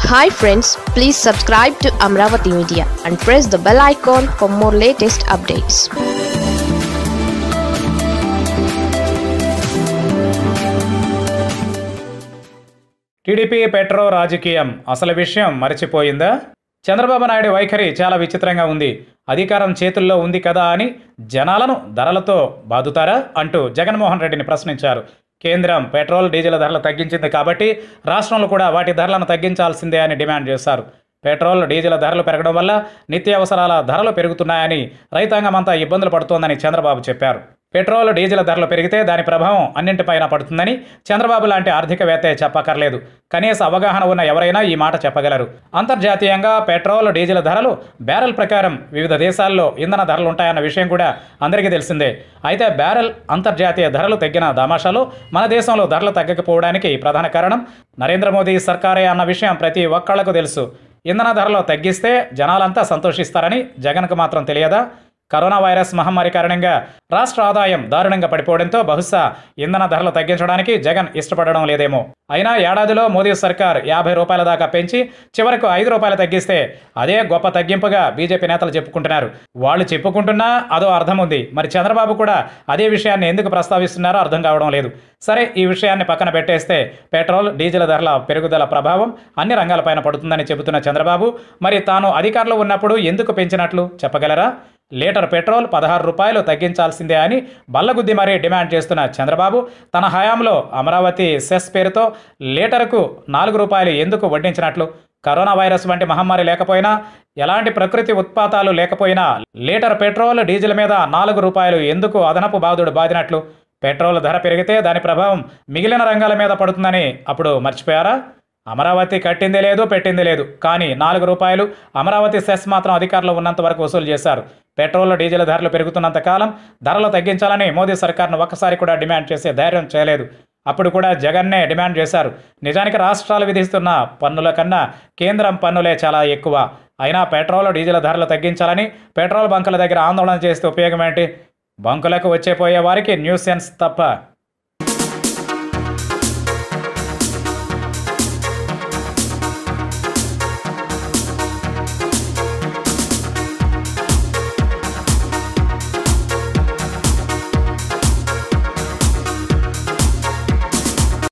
hi friends please subscribe to Amaravati media and press the bell icon for more latest updates TDP పెట్రో రాజకీయం అసలు విషయం మరచిపోయిందా చంద్రబాబు నాయుడు వైఖరి చాలా విచిత్రంగా ఉంది అధికారం చేతుల్లో ఉంది కదా అని జనాలను ధరలతో బాదుతారా అంటూ జగన్మోహన్ రెడ్డిని ప్రశ్నించారు కేంద్రం పెట్రోల్ డీజిల్ ధరలు తగ్గించింది కాబట్టి రాష్ట్రంలో కూడా వాటి ధరలను తగ్గించాల్సిందే అని డిమాండ్ చేశారు పెట్రోల్ డీజిల్ ధరలు పెరగడం వల్ల నిత్యావసరాల ధరలు పెరుగుతున్నాయని రైతాంగం అంతా ఇబ్బందులు పడుతోందని చంద్రబాబు చెప్పారు పెట్రోల్ డీజిల్ ధరలు పెరిగితే దాని ప్రభావం అన్నింటిపైన పడుతుందని చంద్రబాబు లాంటి ఆర్థికవేత్తే చెప్పక్కర్లేదు కనీస అవగాహన ఉన్న ఎవరైనా ఈ మాట చెప్పగలరు అంతర్జాతీయంగా పెట్రోల్ డీజిల్ ధరలు బ్యారెల్ ప్రకారం వివిధ దేశాల్లో ఇంధన ధరలు ఉంటాయన్న విషయం కూడా అందరికీ తెలిసిందే అయితే బ్యారెల్ అంతర్జాతీయ ధరలు తగ్గిన దామాషాలో మన దేశంలో ధరలు తగ్గకపోవడానికి ప్రధాన కారణం నరేంద్ర మోదీ సర్కారే అన్న విషయం ప్రతి ఒక్కళ్లకు తెలుసు ఇంధన ధరలు తగ్గిస్తే జనాలంతా సంతోషిస్తారని జగన్కు మాత్రం తెలియదా కరోనా వైరస్ మహమ్మారి కారణంగా రాష్ట్ర ఆదాయం దారుణంగా పడిపోవడంతో బహుశా ఇంధన ధరలు తగ్గించడానికి జగన్ ఇష్టపడడం లేదేమో అయినా ఏడాదిలో మోదీ సర్కార్ యాభై రూపాయల దాకా పెంచి చివరకు ఐదు రూపాయలు తగ్గిస్తే అదే గొప్ప తగ్గింపుగా బీజేపీ నేతలు చెప్పుకుంటున్నారు వాళ్ళు చెప్పుకుంటున్నా అదో అర్థం ఉంది మరి చంద్రబాబు కూడా అదే విషయాన్ని ఎందుకు ప్రస్తావిస్తున్నారో అర్థం కావడం లేదు సరే ఈ విషయాన్ని పక్కన పెట్టేస్తే పెట్రోల్ డీజిల్ ధరల పెరుగుదల ప్రభావం అన్ని రంగాలపైన పడుతుందని చెబుతున్న చంద్రబాబు మరి తాను అధికారంలో ఉన్నప్పుడు ఎందుకు పెంచినట్లు చెప్పగలరా లీటర్ పెట్రోల్ పదహారు రూపాయలు తగ్గించాల్సిందే అని బల్లగుద్ది మరీ డిమాండ్ చేస్తున్న చంద్రబాబు తన హయాంలో అమరావతి సెస్ పేరుతో లీటరుకు నాలుగు రూపాయలు ఎందుకు వడ్డించినట్లు కరోనా వైరస్ వంటి మహమ్మారి లేకపోయినా ఎలాంటి ప్రకృతి ఉత్పాతాలు లేకపోయినా లీటర్ పెట్రోల్ డీజిల్ మీద నాలుగు రూపాయలు ఎందుకు అదనపు బాధుడు బాదినట్లు పెట్రోల్ ధర పెరిగితే దాని ప్రభావం మిగిలిన రంగాల మీద పడుతుందని అప్పుడు మర్చిపోయారా అమరావతి కట్టిందే లేదు పెట్టింది లేదు కానీ నాలుగు రూపాయలు అమరావతి సెస్ మాత్రం అధికారంలో ఉన్నంత వరకు వసూలు చేశారు పెట్రోల్ డీజిల్ ధరలు పెరుగుతున్నంత కాలం ధరలు తగ్గించాలని మోదీ సర్కార్ను ఒక్కసారి కూడా డిమాండ్ చేసే ధైర్యం చేయలేదు అప్పుడు కూడా జగన్నే డిమాండ్ చేశారు నిజానికి రాష్ట్రాలు విధిస్తున్న పన్నుల కన్నా కేంద్రం పన్నులే చాలా ఎక్కువ అయినా పెట్రోల్ డీజిల్ ధరలు తగ్గించాలని పెట్రోల్ బంకుల దగ్గర ఆందోళన చేస్తే ఉపయోగం ఏంటి బంకులకు వచ్చే పోయే వారికి న్యూస్ సెన్స్ తప్ప